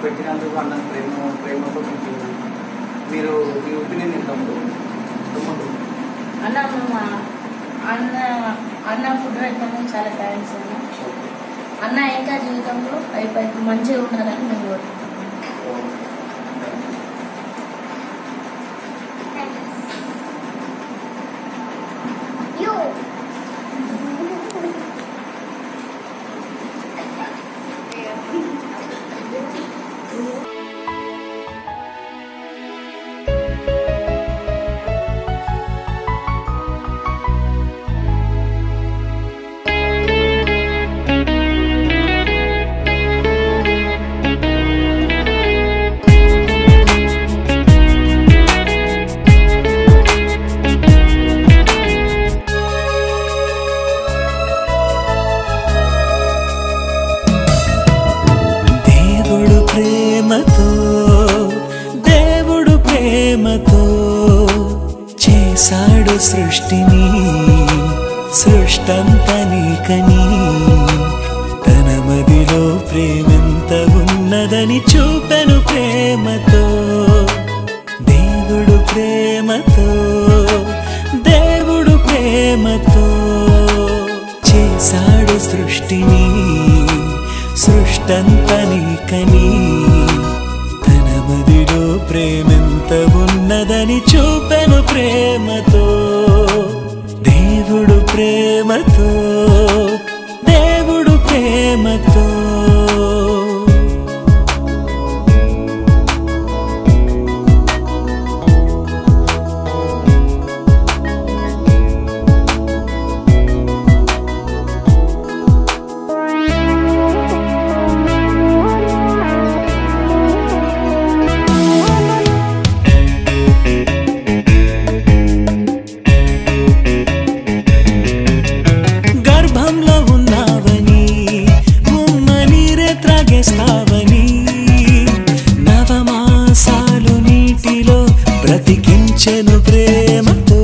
పెట్టినందుకు అన్న ప్రేమ ప్రేమతో మీకు మీరు మీ ఒపీనియన్ ఎంత తమ్ముడు తమ్ముడు అన్న మేము అన్న అన్న ఫుడ్ పెట్టడం చాలా థ్యాంక్స్ అన్న అన్న ఇంకా జీవితంలో అయిపోయి మంచిగా ఉండాలని మేము కోరుకుంటున్నాం దేవుడు ప్రేమతో దేవుడు ప్రేమతో చేశాడు సృష్టిని సృష్టంతనికని తన మదిలో ప్రేమెంత ఉన్నదని చూపెను ప్రేమతో దేవుడు ప్రేమతో దేవుడు ప్రేమతో చేశాడు సృష్టిని సృష్టంతనికని తన మదిలో ప్రేమెంత ఉన్నదని చూపెను ప్రేమతో దేవుడు ప్రేమతో దేవుడు ప్రేమతో గర్భంలో ఉన్నావని ఉమ్మ నీరే త్రాగేస్తావని నవమాసాలు నీటిలో బ్రతికించెను ప్రేమతో